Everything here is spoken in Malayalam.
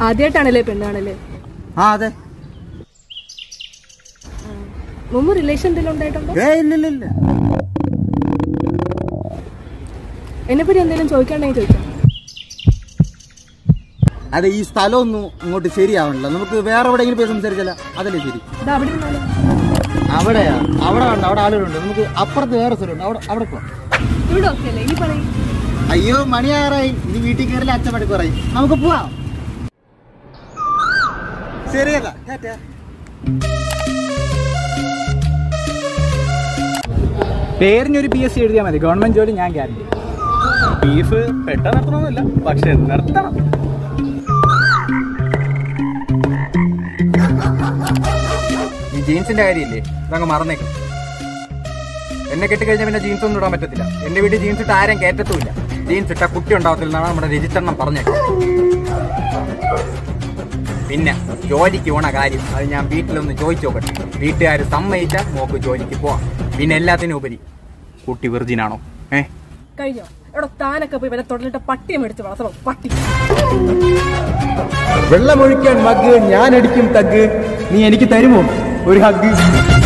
ആദ്യമായിട്ടാണല്ലേ പെണ്ണ് കാണല്ലേ ആ അതെ മുമ്പ് റിലേഷൻ എന്തെങ്കിലും ഉണ്ടായിട്ടുണ്ടോ ഏ ഇല്ല ഇല്ല ഇല്ല എന്നെപ്പറ്റി എന്തെങ്കിലും ചോദിക്കണ്ടെങ്കിൽ ചോദിക്കാം അതെ ഈ സ്ഥലമൊന്നും ഇങ്ങോട്ട് ശരിയാവണില്ല നമുക്ക് വേറെ എവിടെയെങ്കിലും പോയി സംസാരിച്ചല്ല അതല്ലേ ശരി ഇത് അവിടെ ഇരുന്നാലോ അവിടെയാ അവിടെ ഉണ്ട് അവിടെ ആളുകളുണ്ട് നമുക്ക് അപ്പുറത്ത് വേറെ സ്ഥലമുണ്ട് അവിടെ അവിടെ പോവാം ഇവിടെ ഓക്കെ അല്ലേ ഇനി പറയും അയ്യോ മണിയാറായി ഇനി വീട്ടിൽ കയറില്ല അച്ഛൻ പറയും നമുക്ക് പോവാം ശരിയല്ല ടാറ്റാ പേരിനൊരു പി എസ് സി എഴുതിയാൽ മതി ഗവൺമെന്റ് ജോലി ഞാൻ ഗ്യാരണ്ടി ബീഫ് പെട്ടെന്ന് നിർത്തണമെന്നില്ല പക്ഷെ നിർത്തണം ഈ ജീൻസിന്റെ കാര്യമില്ലേ ഇതങ്ങ് മറന്നേക്കും എന്നെ കെട്ടിക്കഴിഞ്ഞാൽ പിന്നെ ജീൻസ് ഒന്നും ഇടാൻ പറ്റത്തില്ല എന്റെ വീട്ടിൽ ജീൻസ് ഇട്ട് ആരും കയറ്റത്തുമില്ല ജീൻസ് ഇട്ട കുട്ടി ഉണ്ടാവത്തില്ലെന്നാണ് നമ്മുടെ രജിസ്റ്ററിനം പറഞ്ഞേക്കുന്നത് പിന്നെ ജോലിക്ക് പോണ കാര്യം അത് ഞാൻ വീട്ടിലൊന്ന് ചോദിച്ചു നോക്കട്ടെ വീട്ടുകാർ സമ്മതിച്ചാൽ മോക്ക് ജോലിക്ക് പോവാം പിന്നെ എല്ലാത്തിനും ഉപരി കുട്ടി വെർജിനാണോ ഏ കഴിഞ്ഞോ എവിടെ താനൊക്കെ പോയി വല്ല തൊടലിട്ട പട്ടിയെ മേടിച്ച് വളർത്തണം പട്ടി വെള്ളമൊഴിക്കാൻ മഗ് ഞാൻ അടിക്കും തഗ് നീ എനിക്ക് തരുമോ ഒരു ഹഗ്